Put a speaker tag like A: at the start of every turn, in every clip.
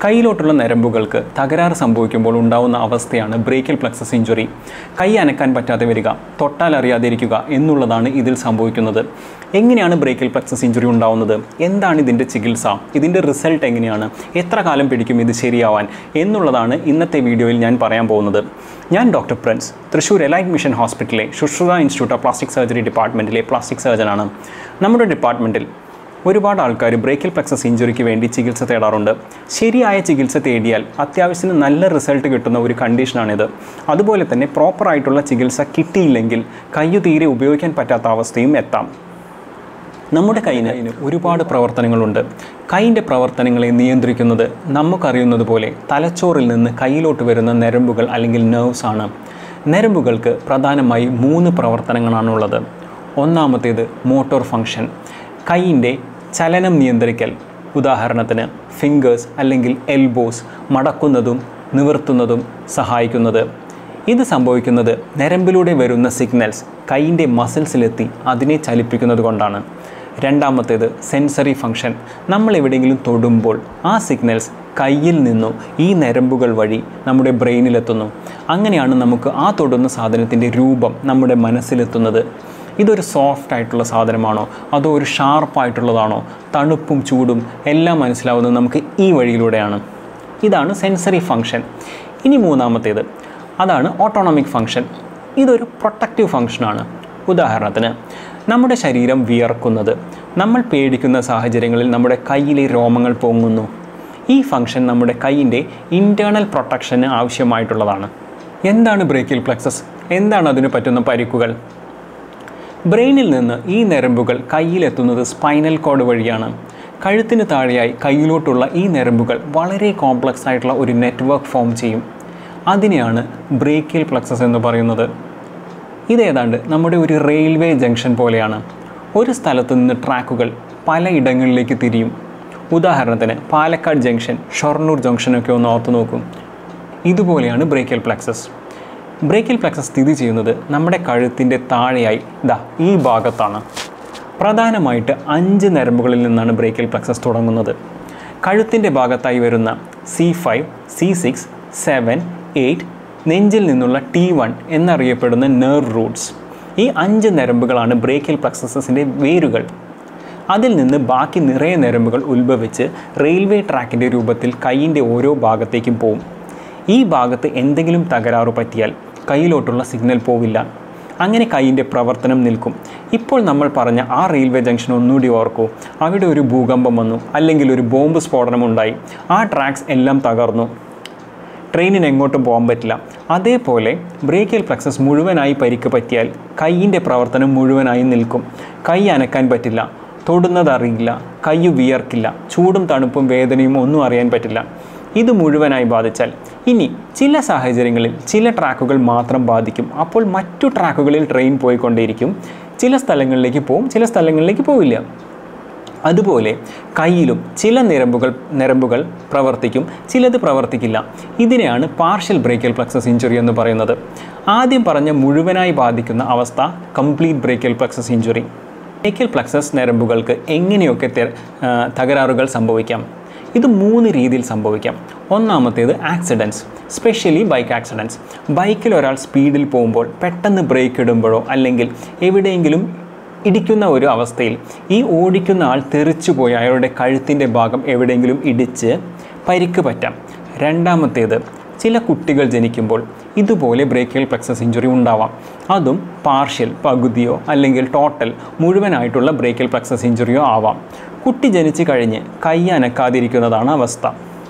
A: കൈയിലോട്ടുള്ള നരമ്പുകൾക്ക് തകരാറ് സംഭവിക്കുമ്പോൾ ഉണ്ടാവുന്ന അവസ്ഥയാണ് ബ്രേക്കൽ പ്ലക്സസ് ഇഞ്ചുറി കൈ അനക്കാൻ പറ്റാതെ വരിക തൊട്ടാൽ അറിയാതിരിക്കുക എന്നുള്ളതാണ് ഇതിൽ സംഭവിക്കുന്നത് എങ്ങനെയാണ് ബ്രേക്കൽ പ്ലക്സസ് ഇഞ്ചുറി ഉണ്ടാവുന്നത് എന്താണ് ഇതിൻ്റെ ചികിത്സ ഇതിൻ്റെ റിസൾട്ട് എങ്ങനെയാണ് എത്ര കാലം പിടിക്കും ഇത് ശരിയാവാൻ എന്നുള്ളതാണ് ഇന്നത്തെ വീഡിയോയിൽ ഞാൻ പറയാൻ പോകുന്നത് ഞാൻ doctor Prince Thrissur elite mission ഹോസ്പിറ്റലിലെ Sushruta institute of plastic surgery ഡിപ്പാർട്ട്മെൻറ്റിലെ പ്ലാസ്റ്റിക് സർജനാണ് നമ്മുടെ ഡിപ്പാർട്ട്മെൻറ്റിൽ ഒരുപാട് ആൾക്കാർ ബ്രേക്കൽ പ്ലക്സസ് ഇഞ്ചുറിക്ക് വേണ്ടി ചികിത്സ തേടാറുണ്ട് ശരിയായ ചികിത്സ തേടിയാൽ അത്യാവശ്യത്തിന് നല്ല റിസൾട്ട് കിട്ടുന്ന ഒരു കണ്ടീഷനാണിത് അതുപോലെ തന്നെ പ്രോപ്പറായിട്ടുള്ള ചികിത്സ കിട്ടിയില്ലെങ്കിൽ കയ്യു തീരെ ഉപയോഗിക്കാൻ പറ്റാത്ത അവസ്ഥയും എത്താം നമ്മുടെ കൈയിന് ഒരുപാട് പ്രവർത്തനങ്ങളുണ്ട് കൈയിൻ്റെ പ്രവർത്തനങ്ങളെ നിയന്ത്രിക്കുന്നത് നമുക്കറിയുന്നത് പോലെ തലച്ചോറിൽ നിന്ന് കയ്യിലോട്ട് വരുന്ന നരമ്പുകൾ അല്ലെങ്കിൽ നെർവ്സ് ആണ് നരമ്പുകൾക്ക് പ്രധാനമായി മൂന്ന് പ്രവർത്തനങ്ങളാണുള്ളത് ഒന്നാമത്തേത് മോട്ടോർ ഫങ്ഷൻ കൈയിൻ്റെ ചലനം നിയന്ത്രിക്കൽ ഉദാഹരണത്തിന് ഫിംഗേഴ്സ് അല്ലെങ്കിൽ എൽബോസ് മടക്കുന്നതും നിവർത്തുന്നതും സഹായിക്കുന്നത് ഇത് സംഭവിക്കുന്നത് നരമ്പിലൂടെ വരുന്ന സിഗ്നൽസ് കൈയിൻ്റെ മസിൽസിലെത്തി അതിനെ ചലിപ്പിക്കുന്നത് കൊണ്ടാണ് രണ്ടാമത്തേത് സെൻസറി ഫങ്ഷൻ നമ്മൾ എവിടെയെങ്കിലും തൊടുമ്പോൾ ആ സിഗ്നൽസ് കയ്യിൽ നിന്നും ഈ നരമ്പുകൾ വഴി നമ്മുടെ ബ്രെയിനിലെത്തുന്നു അങ്ങനെയാണ് നമുക്ക് ആ തൊടുന്ന സാധനത്തിൻ്റെ രൂപം നമ്മുടെ മനസ്സിലെത്തുന്നത് ഇതൊരു സോഫ്റ്റ് ആയിട്ടുള്ള സാധനമാണോ അതോ ഒരു ഷാർപ്പായിട്ടുള്ളതാണോ തണുപ്പും ചൂടും എല്ലാം മനസ്സിലാവുന്നത് നമുക്ക് ഈ വഴിയിലൂടെയാണ് ഇതാണ് സെൻസറി ഫങ്ഷൻ ഇനി മൂന്നാമത്തേത് അതാണ് ഓട്ടോണമിക് ഫങ്ഷൻ ഇതൊരു പ്രൊട്ടക്റ്റീവ് ഫങ്ഷനാണ് ഉദാഹരണത്തിന് നമ്മുടെ ശരീരം വിയർക്കുന്നത് നമ്മൾ പേടിക്കുന്ന സാഹചര്യങ്ങളിൽ നമ്മുടെ കയ്യിലെ രോമങ്ങൾ പൊങ്ങുന്നു ഈ ഫങ്ഷൻ നമ്മുടെ കൈയിൻ്റെ ഇൻറ്റേർണൽ പ്രൊട്ടക്ഷന് ആവശ്യമായിട്ടുള്ളതാണ് എന്താണ് ബ്രേക്കിൽ പ്ലക്സസ് എന്താണ് അതിന് പറ്റുന്ന പരിക്കുകൾ ബ്രെയിനിൽ നിന്ന് ഈ നരമ്പുകൾ കയ്യിലെത്തുന്നത് സ്പൈനൽ കോഡ് വഴിയാണ് കഴുത്തിന് താഴെയായി കയ്യിലോട്ടുള്ള ഈ നരമ്പുകൾ വളരെ കോംപ്ലക്സ് ആയിട്ടുള്ള ഒരു നെറ്റ്വർക്ക് ഫോം ചെയ്യും അതിനെയാണ് ബ്രേക്കിൽ പ്ലക്സസ് എന്ന് പറയുന്നത് ഇതേതാണ്ട് നമ്മുടെ ഒരു റെയിൽവേ ജംഗ്ഷൻ പോലെയാണ് ഒരു സ്ഥലത്ത് നിന്ന് ട്രാക്കുകൾ പല ഇടങ്ങളിലേക്ക് തിരിയും ഉദാഹരണത്തിന് പാലക്കാട് ജംഗ്ഷൻ ഷൊർണൂർ ജംഗ്ഷനൊക്കെ ഒന്ന് ഓർത്ത് നോക്കും ഇതുപോലെയാണ് ബ്രേക്കൽ പ്ലക്സസ് ബ്രേക്കൽ പ്ലക്സസ് സ്ഥിതി ചെയ്യുന്നത് നമ്മുടെ കഴുത്തിൻ്റെ താഴെയായി ദാ ഈ ഭാഗത്താണ് പ്രധാനമായിട്ട് അഞ്ച് നരമ്പുകളിൽ നിന്നാണ് ബ്രേക്കൽ പ്ലക്സസ് തുടങ്ങുന്നത് കഴുത്തിൻ്റെ ഭാഗത്തായി വരുന്ന C five C six seven eight നെഞ്ചിൽ നിന്നുള്ള ടി വൺ എന്നറിയപ്പെടുന്ന നെർവ് റൂട്ട്സ് ഈ അഞ്ച് നരമ്പുകളാണ് ബ്രേക്കൽ പ്ലക്സസിൻ്റെ വേരുകൾ അതിൽ നിന്ന് ബാക്കി നിറയെ നരമ്പുകൾ ഉത്ഭവിച്ച് റെയിൽവേ ട്രാക്കിൻ്റെ രൂപത്തിൽ കൈയിൻ്റെ ഓരോ ഭാഗത്തേക്കും പോവും ഈ ഭാഗത്ത് എന്തെങ്കിലും തകരാറ് പറ്റിയാൽ കയ്യിലോട്ടുള്ള സിഗ്നൽ പോവില്ല അങ്ങനെ കൈയിൻ്റെ പ്രവർത്തനം നിൽക്കും ഇപ്പോൾ നമ്മൾ പറഞ്ഞ ആ റെയിൽവേ ജംഗ്ഷൻ ഒന്നുകൂടി ഓർക്കൂ അവിടെ ഒരു ഭൂകമ്പം വന്നു അല്ലെങ്കിൽ ഒരു ബോംബ് സ്ഫോടനം ഉണ്ടായി ആ ട്രാക്സ് എല്ലാം തകർന്നു ട്രെയിനിന് എങ്ങോട്ടും പോകാൻ പറ്റില്ല അതേപോലെ ബ്രേക്കിൽ പ്ലക്സസ് മുഴുവനായി പരിക്ക് പറ്റിയാൽ കൈയിൻ്റെ പ്രവർത്തനം മുഴുവനായി നിൽക്കും കൈ അനക്കാൻ പറ്റില്ല തൊടുന്നത് അറിയില്ല കൈ വിയർക്കില്ല ചൂടും തണുപ്പും വേദനയും ഒന്നും അറിയാൻ പറ്റില്ല ഇത് മുഴുവനായി ബാധിച്ചാൽ ഇനി ചില സാഹചര്യങ്ങളിൽ ചില ട്രാക്കുകൾ മാത്രം ബാധിക്കും അപ്പോൾ മറ്റു ട്രാക്കുകളിൽ ട്രെയിൻ പോയിക്കൊണ്ടേയിരിക്കും ചില സ്ഥലങ്ങളിലേക്ക് പോവും ചില സ്ഥലങ്ങളിലേക്ക് പോവില്ല അതുപോലെ കയ്യിലും ചില നിരമ്പുകൾ നരമ്പുകൾ പ്രവർത്തിക്കും ചിലത് പ്രവർത്തിക്കില്ല ഇതിനെയാണ് പാർഷ്യൽ ബ്രേക്കൽ പ്ലക്സസ് ഇഞ്ചുറി എന്ന് പറയുന്നത് ആദ്യം പറഞ്ഞ മുഴുവനായി ബാധിക്കുന്ന അവസ്ഥ complete brachial plexus injury brachial plexus നരമ്പുകൾക്ക് എങ്ങനെയൊക്കെ തെ- ആ, തകരാറുകൾ സംഭവിക്കാം ഇത് മൂന്ന് രീതിയിൽ സംഭവിക്കാം ഒന്നാമത്തേത് ആക്സിഡൻസ് സ്പെഷ്യലി ബൈക്ക് ആക്സിഡൻസ് ബൈക്കിൽ ഒരാൾ സ്പീഡിൽ പോകുമ്പോൾ പെട്ടെന്ന് ബ്രേക്ക് ഇടുമ്പോഴോ അല്ലെങ്കിൽ എവിടെയെങ്കിലും ഇടിക്കുന്ന ഒരു അവസ്ഥയിൽ ഈ ഓടിക്കുന്ന ആൾ തെറിച്ചുപോയി അയാളുടെ കഴുത്തിൻ്റെ ഭാഗം എവിടെയെങ്കിലും ഇടിച്ച് പരിക്ക് പറ്റാം രണ്ടാമത്തേത് ചില കുട്ടികൾ ജനിക്കുമ്പോൾ ഇതുപോലെ ബ്രേക്കിയൽ പ്ലക്സസ് ഇഞ്ചുറി ഉണ്ടാവാം അതും പാർഷ്യൽ പകുതിയോ അല്ലെങ്കിൽ ടോട്ടൽ മുഴുവനായിട്ടുള്ള ബ്രേക്കിയൽ പ്ലക്സസ് ഇഞ്ചുറിയോ ആവാം കുട്ടി ജനിച്ചു കഴിഞ്ഞ് കൈ അനക്കാതിരിക്കുന്നതാണ് അവസ്ഥ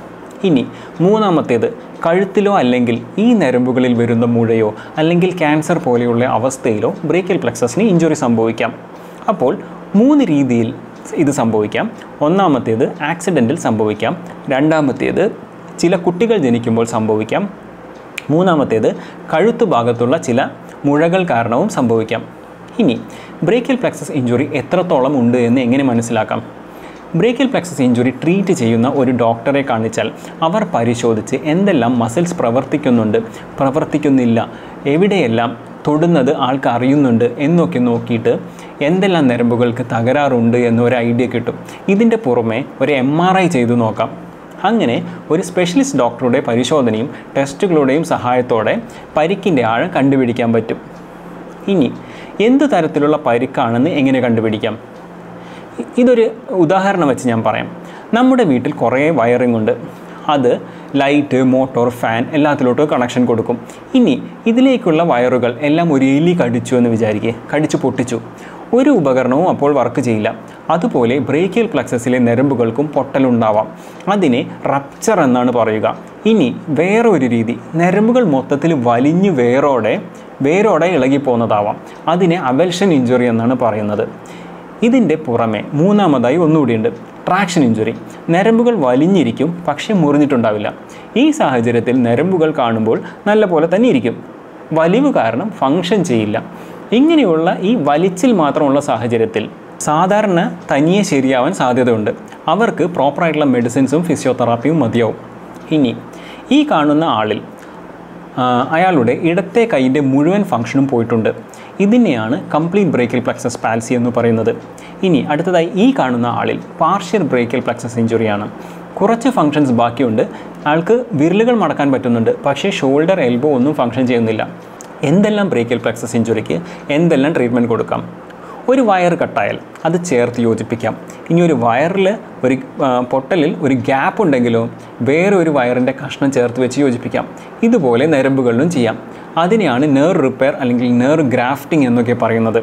A: ഇനി മൂന്നാമത്തേത് കഴുത്തിലോ അല്ലെങ്കിൽ ഈ നരമ്പുകളിൽ വരുന്ന മുഴയോ അല്ലെങ്കിൽ ക്യാൻസർ പോലെയുള്ള അവസ്ഥയിലോ ബ്രേക്കൽ പ്ലക്സസിന് ഇഞ്ചുറി സംഭവിക്കാം അപ്പോൾ മൂന്ന് രീതിയിൽ ഇത് സംഭവിക്കാം ഒന്നാമത്തേത് ആക്സിഡൻറ്റിൽ സംഭവിക്കാം രണ്ടാമത്തേത് ചില കുട്ടികൾ ജനിക്കുമ്പോൾ സംഭവിക്കാം മൂന്നാമത്തേത് കഴുത്തു ഭാഗത്തുള്ള ചില മുഴകൾ കാരണവും സംഭവിക്കാം ഇനി ബ്രേക്കൽ പ്ലക്സസ് ഇഞ്ചുറി എത്രത്തോളം ഉണ്ട് എന്ന് എങ്ങനെ മനസ്സിലാക്കാം ബ്രേക്കൽ പ്ലക്സസ് ഇഞ്ചുറി ട്രീറ്റ് ചെയ്യുന്ന ഒരു ഡോക്ടറെ കാണിച്ചാൽ അവർ പരിശോധിച്ച് എന്തെല്ലാം മസിൽസ് പ്രവർത്തിക്കുന്നുണ്ട് പ്രവർത്തിക്കുന്നില്ല എവിടെയെല്ലാം തൊടുന്നത് ആൾക്ക് അറിയുന്നുണ്ട് എന്നൊക്കെ നോക്കിയിട്ട് എന്തെല്ലാം നരമ്പുകൾക്ക് തകരാറുണ്ട് എന്നൊരു ഐഡിയ കിട്ടും ഇതിൻ്റെ പുറമെ ഒരു എം ആർ ഐ ചെയ്തു നോക്കാം അങ്ങനെ ഒരു സ്പെഷ്യലിസ്റ്റ് ഡോക്ടറുടെ പരിശോധനയും ടെസ്റ്റുകളുടെയും സഹായത്തോടെ പരിക്കിൻ്റെ ആഴം കണ്ടുപിടിക്കാൻ പറ്റും ഇനി എന്ത് തരത്തിലുള്ള പരിക്കാണെന്ന് എങ്ങനെ കണ്ടുപിടിക്കാം ഇ- ഇതൊരു ഉദാഹരണം വെച്ച് ഞാൻ പറയാം നമ്മുടെ വീട്ടിൽ കുറേ വയറിംഗ് ഉണ്ട് അത് ലൈറ്റ് മോട്ടോർ ഫാൻ എല്ലാത്തിലോട്ടും കണക്ഷൻ കൊടുക്കും ഇനി ഇതിലേക്കുള്ള വയറുകൾ എല്ലാം ഒരു എലി കടിച്ചു എന്ന് വിചാരിക്കുക കടിച്ചു പൊട്ടിച്ചു ഒരു ഉപകരണവും അപ്പോൾ വർക്ക് ചെയ്യില്ല അതുപോലെ ബ്രേക്കിയൽ പ്ലക്സസിലെ ഞരമ്പുകൾക്കും പൊട്ടലുണ്ടാവാം അതിനെ റപ്ചർ എന്നാണ് പറയുക ഇനി വേറെ ഒരു രീതി ഞരമ്പുകൾ മൊത്തത്തിൽ വലിഞ്ഞു വേരോടെ വേരോടെ ഇളകിപ്പോകുന്നതാവാം അതിനെ അവൽഷൻ ഇഞ്ചുറി എന്നാണ് പറയുന്നത് ഇതിൻ്റെ പുറമെ മൂന്നാമതായി ഒന്നുകൂടിയുണ്ട് ട്രാക്ഷൻ ഇഞ്ചുറി ഞരമ്പുകൾ വലിഞ്ഞിരിക്കും പക്ഷേ മുറിഞ്ഞിട്ടുണ്ടാവില്ല ഈ സാഹചര്യത്തിൽ ഞരമ്പുകൾ കാണുമ്പോൾ നല്ല പോലെ തന്നെ ഇരിക്കും വലിവ് കാരണം ഫങ്ഷൻ ചെയ്യില്ല ഇങ്ങനെയുള്ള ഈ വലിച്ചിൽ മാത്രമുള്ള സാഹചര്യത്തിൽ സാധാരണ തനിയെ ശരിയാവാൻ സാധ്യതയുണ്ട് അവർക്ക് പ്രോപ്പറായിട്ടുള്ള മെഡിസിൻസും ഫിസിയോതെറാപ്പിയും മതിയാവും ഇനി ഈ കാണുന്ന ആളിൽ ആ, അയാളുടെ ഇടത്തെ കൈയിൻ്റെ മുഴുവൻ ഫംഗ്ഷനും പോയിട്ടുണ്ട് ഇതിനെയാണ് കംപ്ലീറ്റ് ബ്രേക്കൽ പ്ലക്സസ് പാൽസി എന്ന് പറയുന്നത് ഇനി അടുത്തതായി ഈ കാണുന്ന ആളിൽ പാർഷ്യൽ ബ്രേക്കൽ പ്ലക്സസ് ഇഞ്ചുറിയാണ് കുറച്ച് ഫങ്ഷൻസ് ബാക്കിയുണ്ട് ആൾക്ക് വിരലുകൾ മടക്കാൻ പറ്റുന്നുണ്ട് പക്ഷേ ഷോൾഡർ എൽബോ ഒന്നും ഫങ്ഷൻ ചെയ്യുന്നില്ല എന്തെല്ലാം ബ്രേക്കൽ പ്ലക്സസ് ഇഞ്ചുറിക്ക് എന്തെല്ലാം ട്രീറ്റ്മെൻറ്റ് കൊടുക്കാം ഒരു വയർ കട്ടായാൽ അത് ചേർത്ത് യോജിപ്പിക്കാം ഇനി ഒരു വയറിൽ ഒരു ആ, പൊട്ടലിൽ ഒരു ഗ്യാപ്പ് ഉണ്ടെങ്കിലോ വേറെ ഒരു വയറിൻ്റെ കഷ്ണം ചേർത്ത് വെച്ച് യോജിപ്പിക്കാം ഇതുപോലെ നരമ്പുകളിലും ചെയ്യാം അതിനെയാണ് നെർ റിപ്പയർ അല്ലെങ്കിൽ നെർ ഗ്രാഫ്റ്റിംഗ് എന്നൊക്കെ പറയുന്നത്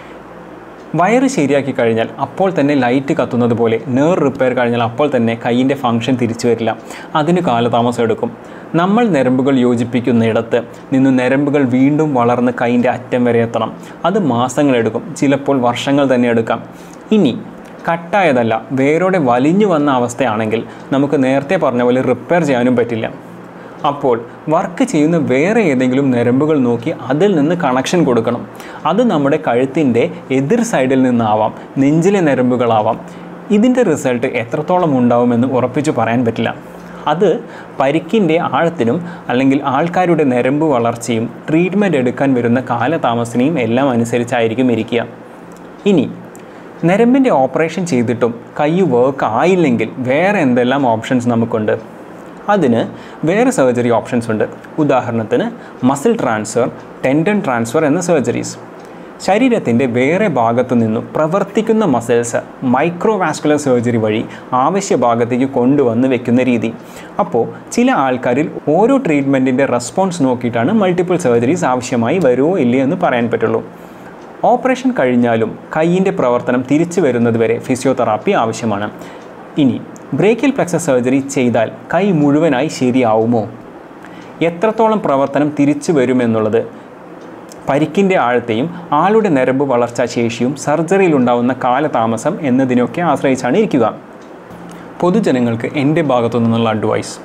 A: വയറ് ശരിയാക്കി കഴിഞ്ഞാൽ അപ്പോൾ തന്നെ ലൈറ്റ് കത്തുന്നത് പോലെ നെർ റിപ്പയർ കഴിഞ്ഞാൽ അപ്പോൾ തന്നെ കൈയിൻ്റെ ഫങ്ഷൻ തിരിച്ചു വരില്ല അതിന് കാലതാമസം എടുക്കും നമ്മൾ നരമ്പുകൾ യോജിപ്പിക്കുന്നിടത്ത് നിന്ന് നരമ്പുകൾ വീണ്ടും വളർന്ന് കൈയിൻ്റെ അറ്റം വരെ എത്തണം അത് മാസങ്ങളെടുക്കും ചിലപ്പോൾ വർഷങ്ങൾ തന്നെ എടുക്കാം ഇനി കട്ടായതല്ല വേരോടെ വലിഞ്ഞു വന്ന അവസ്ഥയാണെങ്കിൽ നമുക്ക് നേരത്തെ പറഞ്ഞ പോലെ റിപ്പയർ ചെയ്യാനും പറ്റില്ല അപ്പോൾ വർക്ക് ചെയ്യുന്ന വേറെ ഏതെങ്കിലും ഞരമ്പുകൾ നോക്കി അതിൽ നിന്ന് കണക്ഷൻ കൊടുക്കണം അത് നമ്മുടെ കഴുത്തിൻ്റെ എതിർ സൈഡിൽ നിന്നാവാം നെഞ്ചിലെ ഞരമ്പുകളാവാം ഇതിൻ്റെ റിസൾട്ട് എത്രത്തോളം ഉണ്ടാവുമെന്ന് ഉറപ്പിച്ചു പറയാൻ പറ്റില്ല അത് പരിക്കിൻ്റെ ആഴത്തിനും അല്ലെങ്കിൽ ആൾക്കാരുടെ ഞരമ്പ് വളർച്ചയും ട്രീറ്റ്മെൻറ്റ് എടുക്കാൻ വരുന്ന കാലതാമസത്തിനെയും എല്ലാം അനുസരിച്ചായിരിക്കും ഇരിക്കുക ഇനി നരമ്പിൻ്റെ ഓപ്പറേഷൻ ചെയ്തിട്ടും കൈ വർക്ക് ആയില്ലെങ്കിൽ വേറെ എന്തെല്ലാം ഓപ്ഷൻസ് നമുക്കുണ്ട് അതിന് വേറെ സർജറി ഓപ്ഷൻസ് ഉണ്ട് ഉദാഹരണത്തിന് മസിൽ ട്രാൻസ്ഫർ ടെൻഡൻ ട്രാൻസ്ഫർ എന്ന സർജറീസ് ശരീരത്തിൻ്റെ വേറെ ഭാഗത്തു നിന്നും പ്രവർത്തിക്കുന്ന മസിൽസ് മൈക്രോവാസ്കുലർ സർജറി വഴി ആവശ്യ ഭാഗത്തേക്ക് കൊണ്ടുവന്ന് വെക്കുന്ന രീതി അപ്പോൾ ചില ആൾക്കാരിൽ ഓരോ ട്രീറ്റ്മെൻറ്റിൻ്റെ റെസ്പോൺസ് നോക്കിയിട്ടാണ് മൾട്ടിപ്പിൾ സർജറീസ് ആവശ്യമായി വരുമോ ഇല്ലയോ എന്ന് പറയാൻ പറ്റുള്ളൂ ഓപ്പറേഷൻ കഴിഞ്ഞാലും കൈയിൻ്റെ പ്രവർത്തനം തിരിച്ചു വരുന്നതുവരെ ഫിസിയോതെറാപ്പി ആവശ്യമാണ് ഇനി ബ്രേക്കിൽ പ്ലക്സസ് സർജറി ചെയ്താൽ കൈ മുഴുവനായി ശരിയാവുമോ എത്രത്തോളം പ്രവർത്തനം തിരിച്ചു വരുമെന്നുള്ളത് പരിക്കിൻ്റെ ആഴത്തെയും ആളുടെ ഞരമ്പ് വളർച്ചാ ശേഷിയും സർജറിയിൽ ഉണ്ടാവുന്ന കാലതാമസം എന്നതിനൊക്കെ ആശ്രയിച്ചാണ് ഇരിക്കുക പൊതുജനങ്ങൾക്ക് എൻ്റെ ഭാഗത്തു നിന്നുള്ള അഡ്വൈസ്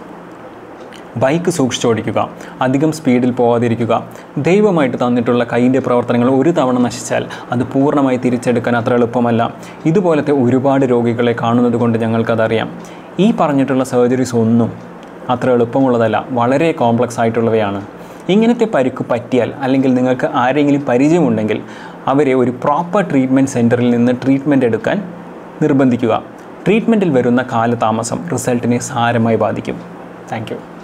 A: ബൈക്ക് സൂക്ഷിച്ചോടിക്കുക അധികം സ്പീഡിൽ പോവാതിരിക്കുക ദൈവമായിട്ട് തന്നിട്ടുള്ള കൈയിൻ്റെ പ്രവർത്തനങ്ങൾ ഒരു തവണ നശിച്ചാൽ അത് പൂർണ്ണമായി തിരിച്ചെടുക്കാൻ അത്ര എളുപ്പമല്ല ഇതുപോലത്തെ ഒരുപാട് രോഗികളെ കാണുന്നത് കൊണ്ട് ഞങ്ങൾക്കതറിയാം ഈ പറഞ്ഞിട്ടുള്ള സർജറീസ് ഒന്നും അത്ര എളുപ്പമുള്ളതല്ല വളരെ കോംപ്ലക്സ് ആയിട്ടുള്ളവയാണ് ഇങ്ങനത്തെ പരിക്ക് പറ്റിയാൽ അല്ലെങ്കിൽ നിങ്ങൾക്ക് ആരെങ്കിലും പരിചയമുണ്ടെങ്കിൽ അവരെ ഒരു പ്രോപ്പർ ട്രീറ്റ്മെൻറ്റ് സെൻറ്ററിൽ നിന്ന് ട്രീറ്റ്മെൻറ്റ് എടുക്കാൻ നിർബന്ധിക്കുക ട്രീറ്റ്മെൻറ്റിൽ വരുന്ന കാലതാമസം റിസൾട്ടിനെ സാരമായി ബാധിക്കും താങ്ക്